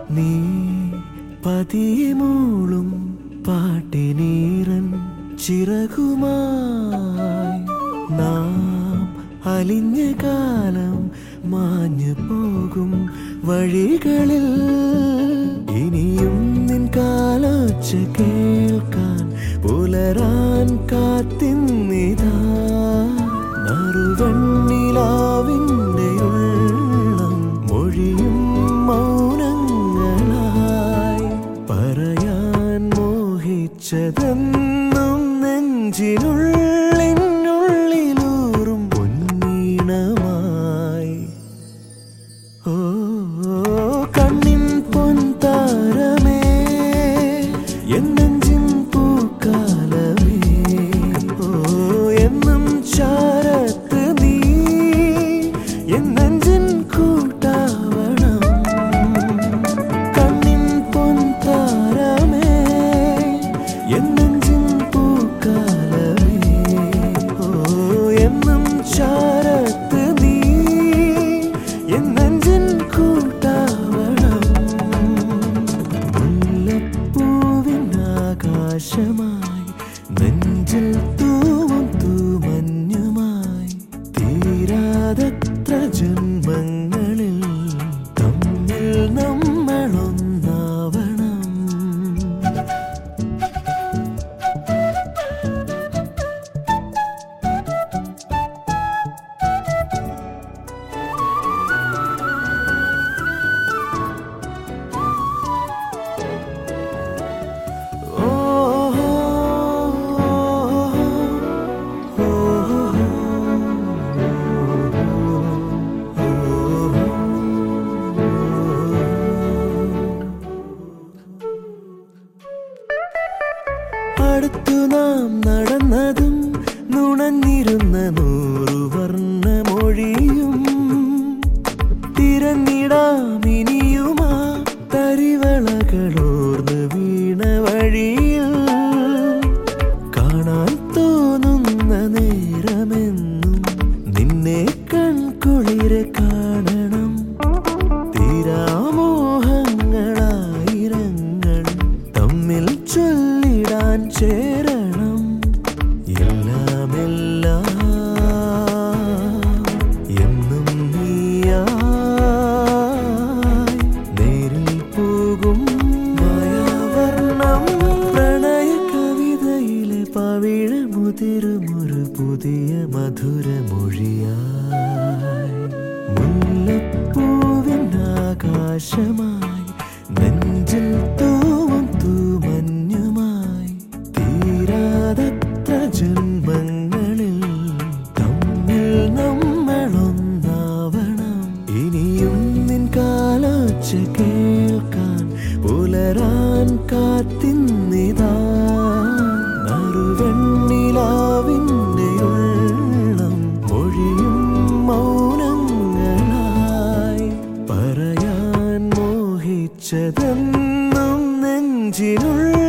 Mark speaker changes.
Speaker 1: നീ പതിയെ മൂളും പാട്ടിനീറൻ ചിറകുമായി നാം അലിഞ്ഞ കാലം മാഞ്ഞു പോകും വഴികളിൽ ഇനിയും നിൻ കാലോച്ച കേൾക്കാൻ പുലരാൻ കാത്തിന്നിതാ നറുവെണ്ണിലാവിൻ്റെ ഉള്ളം മൊഴിയും മൗനങ്ങളായി പറയാൻ മോഹിച്ചതെന്നും നെഞ്ചിനുള്ളിനുള്ളിലൂറും പൊന്നീണമായി ഓ കണ്ണിൻ പൊൻതാരമേ എന്നെഞ്ചിൻ പൂക്കാലമേ ഓ എന്നും ചാരത്ത് നീ എന്നെഞ്ചിൻ കൂട്ടാവണം കണ്ണിൻ പൊൻതാരമേ എന്നെഞ്ചിൻ പൂക്കാലമേ ഓ എന്നും ചാരത്ത് നീ എന്നെഞ്ചിൻ കൂട്ടാവണം മുല്ലപ്പൂവിൻ ആകാശമായി നെഞ്ചിൽ തൂവും തൂമഞ്ഞുമായി തീരാതത്ര ജന്മങ്ങളിൽ തമ്മിൽ നമ്മളൊന്നാവണം അടുത്തു നാം നടന്നതും നുണഞ്ഞിരുന്ന നൂറു വർണ്ണ മൊഴിയും തിരഞ്ഞിടാമിനിയുമാ തരിവളകളോർന്ന് വീണ വഴിയിൽ കാണാൻ തോന്നുന്ന നേരമെന്നും നിന്നെ കൺകുളിരെ കാണണം തീരാമോഹങ്ങളായിരങ്ങൾ തമ്മിൽ ചൊല്ലിടാൻ ചേരണം എല്ലാം എല്ലാം എന്നും നീയായി നേരിൽ പോകും മായാവർണ്ണം പ്രണയ കവിതയിലെ പവിഴമുതിരുമൊരു പുതിയ മധുരമൊഴിയായി മുല്ലപ്പൂവിൻ ആകാശമായി നെഞ്ചിൽ തൂവും തൂമഞ്ഞുമായി തീരാതത്ര ജന്മങ്ങളിൽ തമ്മിൽ നമ്മളൊന്നാവണം ഇനിയും നിൻ കാലോച്ച കേൾക്കാൻ പുലരാൻ കാത്തിന്നിതാ നറുവെണ്ണിലാവിൻ്റെ ഉള്ളം മൊഴിയും മൗനങ്ങളായി പറയാൻ മോഹിച്ചതെന്നും നെഞ്ചിനുള്ള